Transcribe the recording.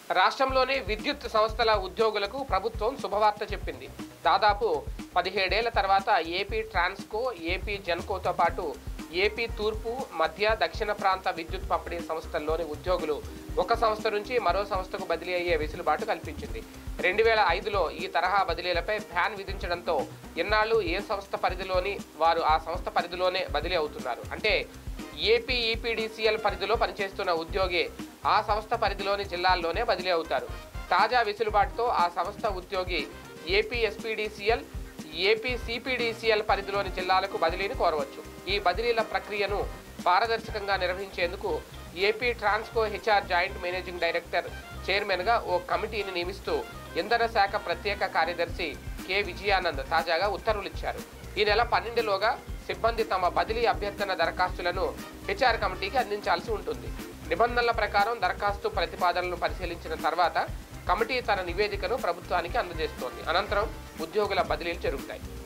రాష్ట్రంలోని విద్యుత్ సంస్థల ఉద్యోగులకు ప్రభుత్వం శుభవార్త చెప్పింది దాదాపు పదిహేడేళ్ల తర్వాత ఏపీ ట్రాన్స్కో ఏపీ జెన్కోతో పాటు ఏపీ తూర్పు మధ్య దక్షిణ ప్రాంత విద్యుత్ పంపిణీ సంస్థల్లోని ఉద్యోగులు ఒక సంస్థ నుంచి మరో సంస్థకు బదిలీ అయ్యే వెసులుబాటు కల్పించింది రెండు వేల ఐదులో ఈ తరహా బదిలీలపై బ్యాన్ విధించడంతో ఇన్నాళ్ళు ఏ సంస్థ పరిధిలోని వారు ఆ సంస్థ పరిధిలోనే బదిలీ అవుతున్నారు అంటే ఏపీ ఈపీడీసీఎల్ పరిధిలో పనిచేస్తున్న ఉద్యోగి ఆ సంస్థ పరిధిలోని జిల్లాల్లోనే బదిలీ అవుతారు తాజా వెసులుబాటుతో ఆ సంస్థ ఉద్యోగి ఏపీ ఎస్పీడీసీఎల్ ఏపీ సిపిడిసిఎల్ పరిధిలోని జిల్లాలకు బదిలీని కోరవచ్చు ఈ బదిలీల ప్రక్రియను పారదర్శకంగా నిర్వహించేందుకు AP Transco HR joint managing director చైర్మన్గా ఓ కమిటీని నియమిస్తూ ఇంధన శాఖ ప్రత్యేక కార్యదర్శి కె విజయానంద్ తాజాగా ఉత్తర్వులు ఇచ్చారు ఈ నెల పన్నెండులోగా సిబ్బంది తమ బదిలీ అభ్యర్థన దరఖాస్తులను హెచ్ఆర్ కమిటీకి అందించాల్సి ఉంటుంది నిబంధనల ప్రకారం దరఖాస్తు ప్రతిపాదనలను పరిశీలించిన తర్వాత కమిటీ తన నివేదికను ప్రభుత్వానికి అందజేస్తోంది అనంతరం ఉద్యోగుల బదిలీలు జరుగుతాయి